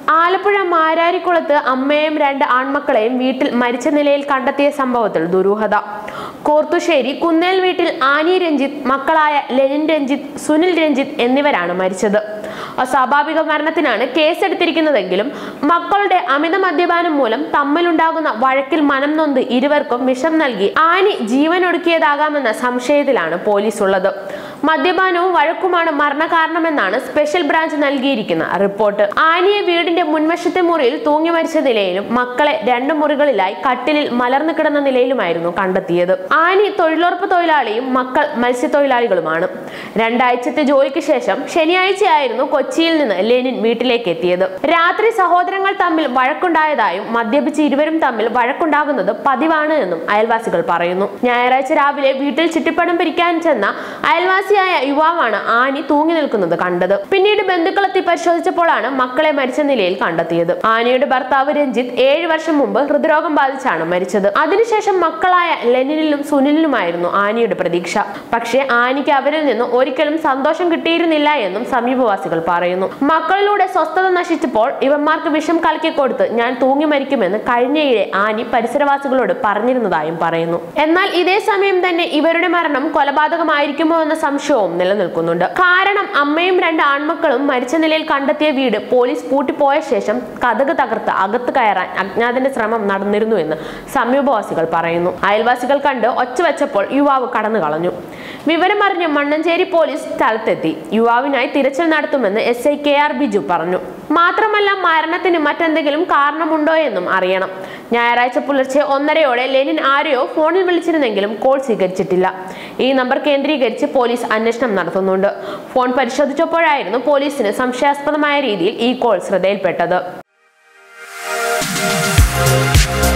ആലപ്പുഴ മാരാരിക്കുളത്ത് അമ്മയും രണ്ട് ആൺമക്കളെയും വീട്ടിൽ മരിച്ച നിലയിൽ കണ്ടെത്തിയ സംഭവത്തിൽ ദുരൂഹത കോർത്തുശ്ശേരി കുന്നേൽ വീട്ടിൽ ആനി രഞ്ജിത്ത് മക്കളായ ലെനിൻ രഞ്ജിത്ത് സുനിൽ രഞ്ജിത്ത് എന്നിവരാണ് മരിച്ചത് അസ്വാഭാവിക മരണത്തിനാണ് കേസെടുത്തിരിക്കുന്നതെങ്കിലും മക്കളുടെ അമിത മദ്യപാനം മൂലം തമ്മിലുണ്ടാകുന്ന വഴക്കിൽ മനം നൊന്ത് ഇരുവർക്കും വിഷം നൽകി ആനി ജീവനൊടുക്കിയതാകാമെന്ന സംശയത്തിലാണ് പോലീസ് ഉള്ളത് മദ്യപാനവും വഴക്കുമാണ് മരണകാരണമെന്നാണ് സ്പെഷ്യൽ ബ്രാഞ്ച് നൽകിയിരിക്കുന്ന റിപ്പോർട്ട് ആനിയെ വീടിന്റെ മുൻവശത്തെ മുറിയിൽ തൂങ്ങി മരിച്ച നിലയിലും മക്കളെ രണ്ട് മുറികളിലായി കട്ടിലിൽ മലർന്നു കിടന്ന നിലയിലുമായിരുന്നു കണ്ടെത്തിയത് ആനി തൊഴിലുറപ്പ് തൊഴിലാളിയും മക്കൾ മത്സ്യത്തൊഴിലാളികളുമാണ് രണ്ടാഴ്ചത്തെ ജോലിക്ക് ശേഷം ശനിയാഴ്ചയായിരുന്നു കൊച്ചിയിൽ നിന്ന് ലെനിൻ വീട്ടിലേക്ക് എത്തിയത് രാത്രി സഹോദരങ്ങൾ തമ്മിൽ വഴക്കുണ്ടായതായും മദ്യപിച്ച് ഇരുവരും തമ്മിൽ വഴക്കുണ്ടാകുന്നത് പതിവാണ് എന്നും അയൽവാസികൾ പറയുന്നു ഞായറാഴ്ച രാവിലെ വീട്ടിൽ ചുറ്റിപ്പടം പിരിക്കാൻ ചെന്ന അയൽവാസിയായ യുവാവാണ് ആനി തൂങ്ങി നിൽക്കുന്നത് കണ്ടത് പിന്നീട് ബന്ധുക്കളെത്തി പരിശോധിച്ചപ്പോഴാണ് മക്കളെ മരിച്ച നിലയിൽ കണ്ടെത്തിയത് ആനിയുടെ ഭർത്താവ് രഞ്ജിത്ത് ഏഴ് വർഷം മുമ്പ് ഹൃദ്രോഗം ബാധിച്ചാണ് മരിച്ചത് അതിനുശേഷം മക്കളായ ലെനിനിലും സുനിലിനുമായിരുന്നു ആനിയുടെ പ്രതീക്ഷ പക്ഷേ ആനിക്ക് അവരിൽ നിന്ന് ഒരിക്കലും സന്തോഷം കിട്ടിയിരുന്നില്ല എന്നും സമീപവാസികൾ പറയുന്നു മക്കളിലൂടെ സ്വസ്ഥത നശിച്ചപ്പോൾ ഇവന്മാർക്ക് വിഷം കലക്കി കൊടുത്ത് ഞാൻ തൂങ്ങി മരിക്കുമെന്ന് കഴിഞ്ഞയിടെ ആനി പരിസരവാസികളോട് പറഞ്ഞിരുന്നതായും പറയുന്നു എന്നാൽ ഇതേ സമയം തന്നെ ഇവരുടെ മരണം കൊലപാതകമായിരിക്കുമോ എന്ന സംശയവും നിലനിൽക്കുന്നുണ്ട് കാരണം അമ്മയും രണ്ട് ആൺമക്കളും മരിച്ച നിലയിൽ കണ്ടെത്തിയ വീട് പോലീസ് പൂട്ടിപ്പോയ ശേഷം കഥക് തകർത്ത് അകത്ത് കയറാൻ അജ്ഞാതന്റെ ശ്രമം നടന്നിരുന്നു എന്ന് സമീപവാസികൾ പറയുന്നു അയൽവാസികൾ കണ്ട് ഒച്ച വെച്ചപ്പോൾ യുവാവ് കടന്നു കളഞ്ഞു വിവരമറിഞ്ഞ് മണ്ണഞ്ചേരി പോലീസ് സ്ഥലത്തെത്തി യുവാവിനായി തിരച്ചിൽ നടത്തുമെന്ന് S I K R Biju പറഞ്ഞു മാത്രമല്ല മരണത്തിന് മറ്റെന്തെങ്കിലും കാരണമുണ്ടോ എന്നും അറിയണം ഞായറാഴ്ച പുലർച്ചെ ഒന്നരയോടെ ലെനിൻ ആരെയോ ഫോണിൽ വിളിച്ചിരുന്നെങ്കിലും കോൾ സ്വീകരിച്ചിട്ടില്ല ഈ നമ്പർ കേന്ദ്രീകരിച്ച് പോലീസ് അന്വേഷണം നടത്തുന്നുണ്ട് ഫോൺ പരിശോധിച്ചപ്പോഴായിരുന്നു പോലീസിന് സംശയാസ്പദമായ രീതിയിൽ ഈ കോൾ ശ്രദ്ധയിൽപ്പെട്ടത്